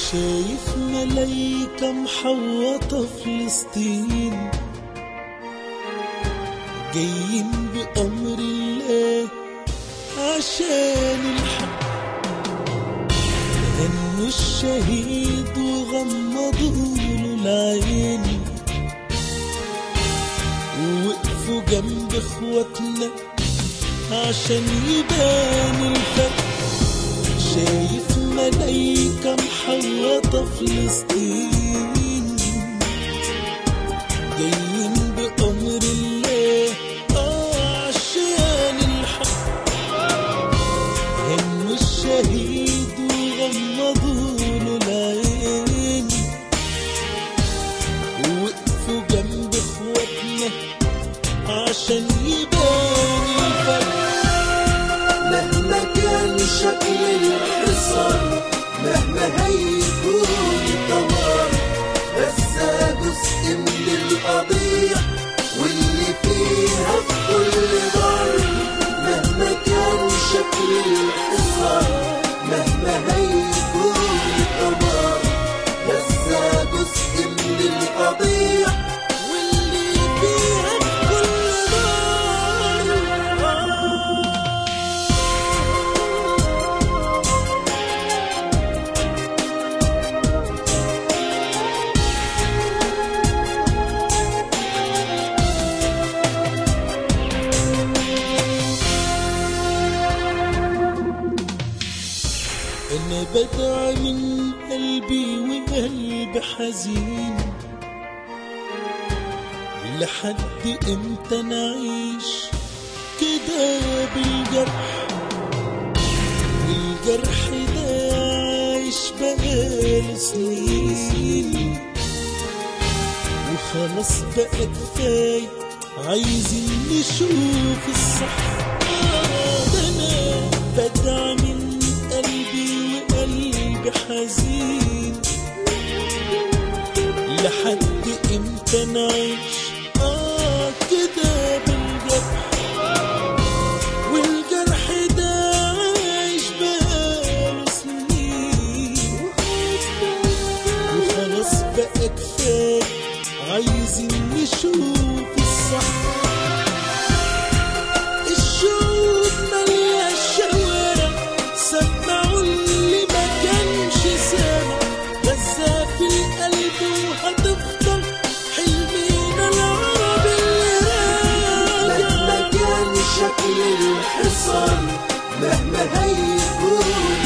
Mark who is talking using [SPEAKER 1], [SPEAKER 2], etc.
[SPEAKER 1] شايف ملايكة محوطة فلسطين جايين بأمر الله عشان الحق هنوا الشهيد وغمضوا له العين ووقفوا جنب اخواتنا عشان يبان الفرق شايف ملايكة محوطة فلسطين جايين بأمر الله آه عشان الحق هنوا الشهيد وغمضوا له العين ووقفوا جنب اخواتنا عشان يبان الفرق
[SPEAKER 2] مهما كان شكل الحصار مهما هيكون الدمار بس ده جزء من القضية واللي فيها في كل دار مهما كان شكل الحصار مهما هيكون الدمار بس ده جزء من القضية واللي فيها في كل دار
[SPEAKER 1] أنا بدعى من قلبي وقلب حزين لحد امتى نعيش كده بالجرح والجرح ده عايش بقاله سنين وخلاص بقى كفاية عايزين نشوف الصح ده انا بدعى من قلبي وقلبي حزين لحد امتى نعيش اه كده بالجرح والجرح ده عايش بقاله سنين وخلاص بقى كفاية عايزين نشوف الصح الشوق مليا الشوارع سمعوا اللي ما كانش سامع غزة في القلب وهتفضل حلمنا العربي اللي راجع
[SPEAKER 2] مهما كان شكل الحصان مهما هيكون